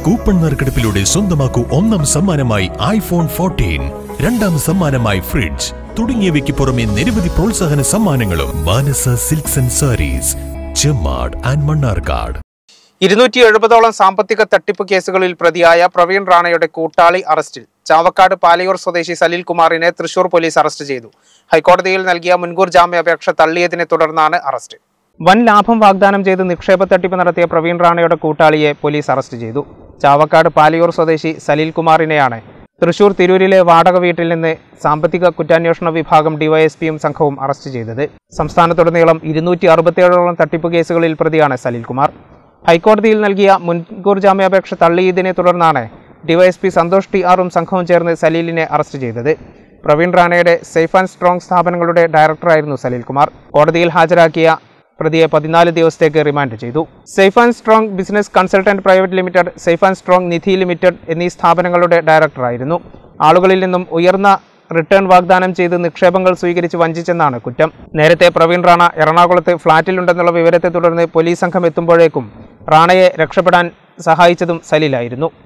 coupon നറുക്കെടുപ്പിലൂടെ സ്വന്തമാക്കൂ ഒന്നാം സമ്മാനമായി ഐഫോൺ ഫോർട്ടീൻ രണ്ടാം സമ്മാനമായി ഫ്രിഡ്ജ് തുടങ്ങിയവയ്ക്ക് പുറമെ നിരവധി പ്രോത്സാഹന സമ്മാനങ്ങളും Manasa silks and sarees Chemmad and Mannarkkad ഇരുന്നൂറ്റി എഴുപതോളം സാമ്പത്തിക തട്ടിപ്പ് കേസുകളിൽ പ്രതിയായ പ്രവീൺ റാണയുടെ കൂട്ടാളി അറസ്റ്റിൽ ചാവക്കാട് പാലയൂർ സ്വദേശി സലിൽ കുമാറിനെ തൃശൂർ പോലീസ് അറസ്റ്റ് ചെയ്തു ഹൈക്കോടതിയിൽ നൽകിയ മുൻകൂർ ജാമ്യാപേക്ഷ തള്ളിയതിനെ തുടർന്നാണ് അറസ്റ്റ് വൻ ലാഭം വാഗ്ദാനം ചെയ്ത് നിക്ഷേപ തട്ടിപ്പ് നടത്തിയ പ്രവീൺ റാണയുടെ കൂട്ടാളിയെ പോലീസ് അറസ്റ്റ് ചെയ്തു ചാവക്കാട് പാലയൂർ സ്വദേശി സലിൽ കുമാറിനെയാണ് തൃശൂർ തിരൂരിലെ വാടക വീട്ടിൽ നിന്ന് സാമ്പത്തിക കുറ്റാന്വേഷണ വിഭാഗം ഡിവൈഎസ്പിയും സംഘവും അറസ്റ്റ് ചെയ്തത് സംസ്ഥാനത്തുടനീളം ഇരുന്നൂറ്റി അറുപത്തിയേഴോളം തട്ടിപ്പ് കേസുകളിൽ പ്രതിയാണ് സലിൽ കുമാർ ഹൈക്കോടതിയിൽ നൽകിയ മുൻകൂർ ജാമ്യാപേക്ഷ തള്ളിയതിനെ തുടർന്നാണ് ഡിവൈഎസ്പി സന്തോഷ് ടി ആറും സംഘവും ചേർന്ന് സലീലിനെ അറസ്റ്റ് ചെയ്തത് പ്രവീൺ റാണയുടെ സേഫ് ആൻഡ് സ്ട്രോങ് സ്ഥാപനങ്ങളുടെ ഡയറക്ടറായിരുന്നു സലീൽ കുമാർ കോടതിയിൽ ഹാജരാക്കിയ പ്രതിയെ പതിനാല് ദിവസത്തേക്ക് റിമാൻഡ് ചെയ്തു safe and strong business consultant private limited safe and strong Nidhi limited എന്നീ സ്ഥാപനങ്ങളുടെ ഡയറക്ടറായിരുന്നു ആളുകളിൽ നിന്നും ഉയർന്ന റിട്ടേൺ വാഗ്ദാനം ചെയ്ത് നിക്ഷേപങ്ങൾ സ്വീകരിച്ച് വഞ്ചിച്ചെന്നാണ് കുറ്റം നേരത്തെ പ്രവീൺ റാണ എറണാകുളത്ത് ഫ്ളാറ്റിലുണ്ടെന്നുള്ള വിവരത്തെ തുടർന്ന് പോലീസ് സംഘം എത്തുമ്പോഴേക്കും റാണയെ രക്ഷപ്പെടാൻ സഹായിച്ചതും സലിലായിരുന്നു